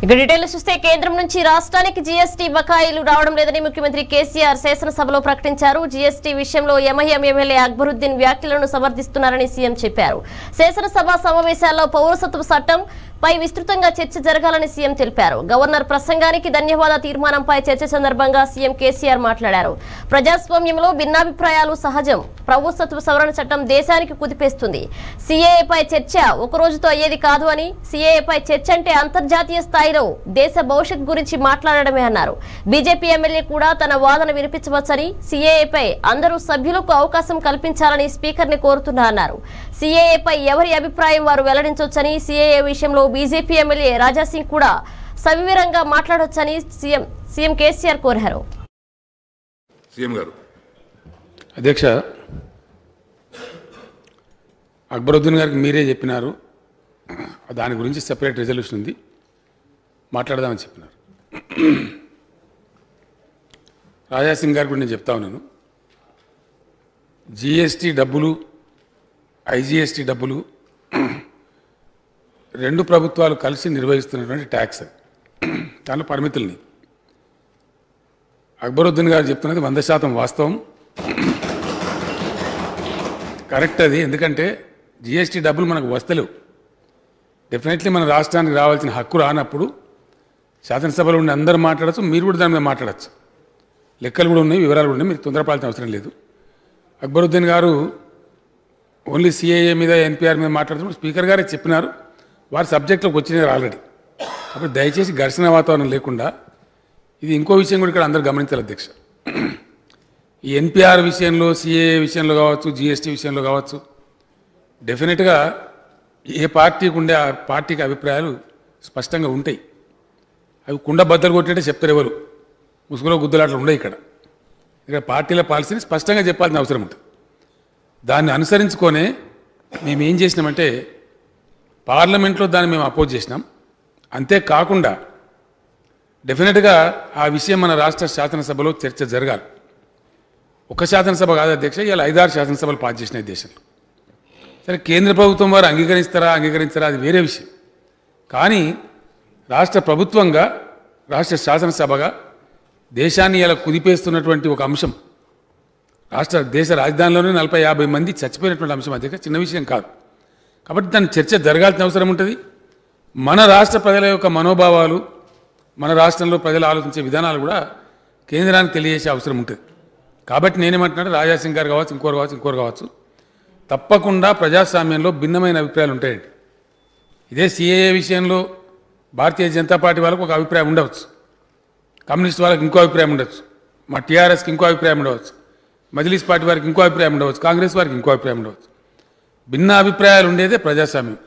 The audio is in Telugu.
ఇక డీటెయిల్ చూస్తే కేంద్రం నుంచి రాష్ట్రానికి జీఎస్టీ బకాయిలు రావడం లేదని ముఖ్యమంత్రి కేసీఆర్ శాసనసభలో ప్రకటించారు జీఎస్టీ విషయంలో ఎంఐఎం ఎమ్మెల్యే అక్బరుద్దీన్ వ్యాఖ్యలను సమర్థిస్తున్నారని సీఎం చెప్పారు శాసనసభ సమావేశాల్లో పౌరసత్వ చట్టం పై విస్తృతంగా చర్చ జరగాలని సీఎం తెలిపారు గవర్నర్ ప్రసంగానికి ధన్యవాద తీర్మానంపై చర్చ సందర్భంగా సీఎం కేసీఆర్ మాట్లాడారు ప్రజాస్వామ్యంలో భిన్నాభిప్రాయాలు సహజం ప్రభుత్వ సవరణ చట్టం దేశానికి కుదిపేస్తుంది సిఏఏపై చర్చ ఒక రోజుతో అయ్యేది కాదు అని సిఏఏపై చర్చ అంటే అంతర్జాతీయ స్థాయిలో దేశ భవిష్యత్ గురించి మాట్లాడడమే అన్నారు బీజేపీ ఎమ్మెల్యే కూడా తన వాదన వినిపించవచ్చని సిఏఏపై అందరూ సభ్యులకు అవకాశం కల్పించాలని స్పీకర్ ని కోరుతున్నా అన్నారు సిఏఏపై ఎవరి అభిప్రాయం వారు వెల్లడించవచ్చని సిఏఏ విషయంలో బీజేపీ ఎమ్మెల్యే రాజాసింగ్ కూడా సవివరంగా మాట్లాడొచ్చని సీఎం సీఎం కేసీఆర్ కోరారు సీఎం గారు అధ్యక్ష అక్బరుద్దీన్ గారికి మీరే చెప్పినారు దాని గురించి సెపరేట్ రెజల్యూషన్ ఉంది మాట్లాడదామని చెప్పినారు రాజాసింగ్ గారికి కూడా నేను చెప్తా ఉన్నాను జిఎస్టీ డబ్బులు ఐజిఎస్టీ డబ్బులు రెండు ప్రభుత్వాలు కలిసి నిర్వహిస్తున్నటువంటి ట్యాక్స్ అది. దానిలో పరిమితుల్ని అక్బరుద్దీన్ గారు చెప్తున్నది వంద శాతం వాస్తవం కరెక్ట్ అది ఎందుకంటే జిఎస్టీ డబ్బులు మనకు వస్తలేవు డెఫినెట్లీ మన రాష్ట్రానికి రావాల్సిన హక్కు రానప్పుడు శాసనసభలో ఉండి అందరూ మాట్లాడచ్చు మీరు కూడా దాని మీద మాట్లాడచ్చు లెక్కలు కూడా ఉన్నాయి వివరాలు కూడా ఉన్నాయి మీరు తొందరపాల్సిన అవసరం లేదు అక్బరుద్దీన్ గారు ఓన్లీ సిఏఏ మీద ఎన్పిఆర్ మీద మాట్లాడుతున్నారు స్పీకర్ గారే చెప్పినారు వారి సబ్జెక్టులోకి వచ్చినారు ఆల్రెడీ అప్పుడు దయచేసి ఘర్షణ వాతావరణం లేకుండా ఇది ఇంకో విషయం కూడా ఇక్కడ అందరూ గమనించాలి అధ్యక్ష ఈ ఎన్పిఆర్ విషయంలో సిఏ విషయంలో కావచ్చు జిఎస్టీ విషయంలో కావచ్చు డెఫినెట్గా ఏ పార్టీకి ఉండే ఆ పార్టీకి అభిప్రాయాలు స్పష్టంగా ఉంటాయి అవి కుండ బద్దలు కొట్టినట్టే చెప్తారు ఎవరు ముసుగులో గుద్దులాట్లు ఉండవు ఇక్కడ ఇక్కడ పార్టీల పాలసీని స్పష్టంగా చెప్పాల్సిన అవసరం ఉంటుంది దాన్ని అనుసరించుకొనే మేము ఏం చేసినామంటే పార్లమెంట్లో దాన్ని మేము అపోజ్ చేసినాం అంతేకాకుండా డెఫినెట్గా ఆ విషయం మన రాష్ట్ర శాసనసభలో చర్చ జరగాలి ఒక శాసనసభ కాదు అధ్యక్ష ఇలా ఐదారు శాసనసభలు పాస్ చేసినాయి దేశంలో సరే కేంద్ర ప్రభుత్వం వారు అంగీకరిస్తారా అంగీకరించారా అది వేరే విషయం కానీ రాష్ట్ర ప్రభుత్వంగా రాష్ట్ర శాసనసభగా దేశాన్ని ఇలా కుదిపేస్తున్నటువంటి ఒక అంశం రాష్ట్ర దేశ రాజధానిలోనే నలభై యాభై మంది చచ్చిపోయినటువంటి అంశం అధ్యక్ష చిన్న విషయం కాదు కాబట్టి దాని చర్చ జరగాల్సిన అవసరం ఉంటుంది మన రాష్ట్ర ప్రజల యొక్క మనోభావాలు మన రాష్ట్రంలో ప్రజలు ఆలోచించే విధానాలు కూడా కేంద్రానికి తెలియజేసే అవసరం ఉంటుంది కాబట్టి నేనేమంటున్నాను రాజాసింగ్ గారు కావచ్చు ఇంకోరు కావచ్చు ఇంకోరు కావచ్చు తప్పకుండా ప్రజాస్వామ్యంలో భిన్నమైన అభిప్రాయాలు ఉంటాయండి ఇదే సిఏఏ విషయంలో భారతీయ జనతా పార్టీ వాళ్ళకు ఒక అభిప్రాయం ఉండవచ్చు కమ్యూనిస్ట్ వాళ్ళకి ఇంకో అభిప్రాయం ఉండవచ్చు మా టీఆర్ఎస్కి ఇంకో అభిప్రాయం ఉండవచ్చు మజ్లిస్ పార్టీ వారికి ఇంకో అభిప్రాయం ఉండవచ్చు కాంగ్రెస్ వారికి ఇంకో అభిప్రాయం ఉండవచ్చు భిన్న అభిప్రాయాలు ఉండేదే ప్రజాస్వామ్యం